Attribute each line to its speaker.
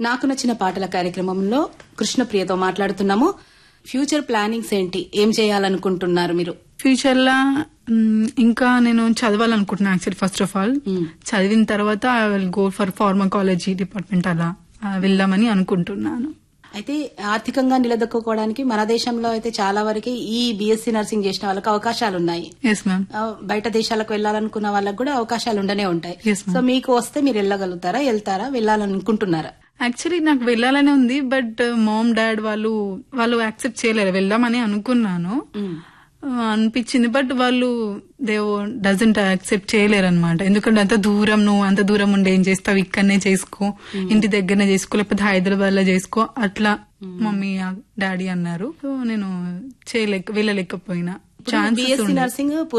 Speaker 1: నాకు నచ్చిన పాటల కార్యక్రమంలో కృష్ణప్రియతో మాట్లాడుతున్నాము ఫ్యూచర్ ప్లానింగ్స్ ఏంటి ఏం చేయాలనుకుంటున్నారు మీరు
Speaker 2: ఫ్యూచర్ లా మ్, ఇంకా నేను చదవాలనుకుంటున్నా యాక్చువల్లీ ఫస్ట్ ఆఫ్ ఆల్ చదివిన తర్వాత I will go for pharmacology department అలా ఆ, వెళ్దామని అనుకుంటున్నాను
Speaker 1: అయితే ఆర్థికంగా నిలదొక్కుకోవడానికి మన దేశంలో అయితే చాలా వరకు ఈ బీఎస్సీ నర్సింగ్ చేసిన వాళ్ళకి అవకాశాలు ఉన్నాయి
Speaker 2: ఎస్ మ్యామ్
Speaker 1: ఆ, బయట దేశాలకు వెళ్ళాలనుకున్న వాళ్ళకి కూడా అవకాశాలు ఉండనే ఉంటాయి
Speaker 2: Yes, ma'am.
Speaker 1: సో మీకు వస్తే మీరు వెళ్ళగలుగుతారా వెళ్తారా వెళ్ళాలనుకుంటున్నారా
Speaker 2: యాక్చువల్లీ నాకు వెళ్ళాలనే ఉంది బట్ మామ్ డాడ్ వాళ్ళు వాళ్ళు యాక్సెప్ట్ చేయలేరు వెళ్దామని అనుకున్నాను ఆ, అనిపించింది బట్ వాళ్ళు దే డజంట్ యాక్సెప్ట్ చేయలేరు అనమాట ఎందుకంటే అంత దూరం నువ్వు అంత దూరం ఉండి ఏం చేస్తావు ఇక్కడనే చేసుకో ఇంటి దగ్గరనే చేసుకో లేకపోతే హైదరాబాద్ లో చేసుకో అట్లా మమ్మీ డాడీ అన్నారు సో నేను చేయలేక వెళ్ళలేకపోయినా ఛాన్సెస్
Speaker 1: బీఎస్సీ నర్సింగ్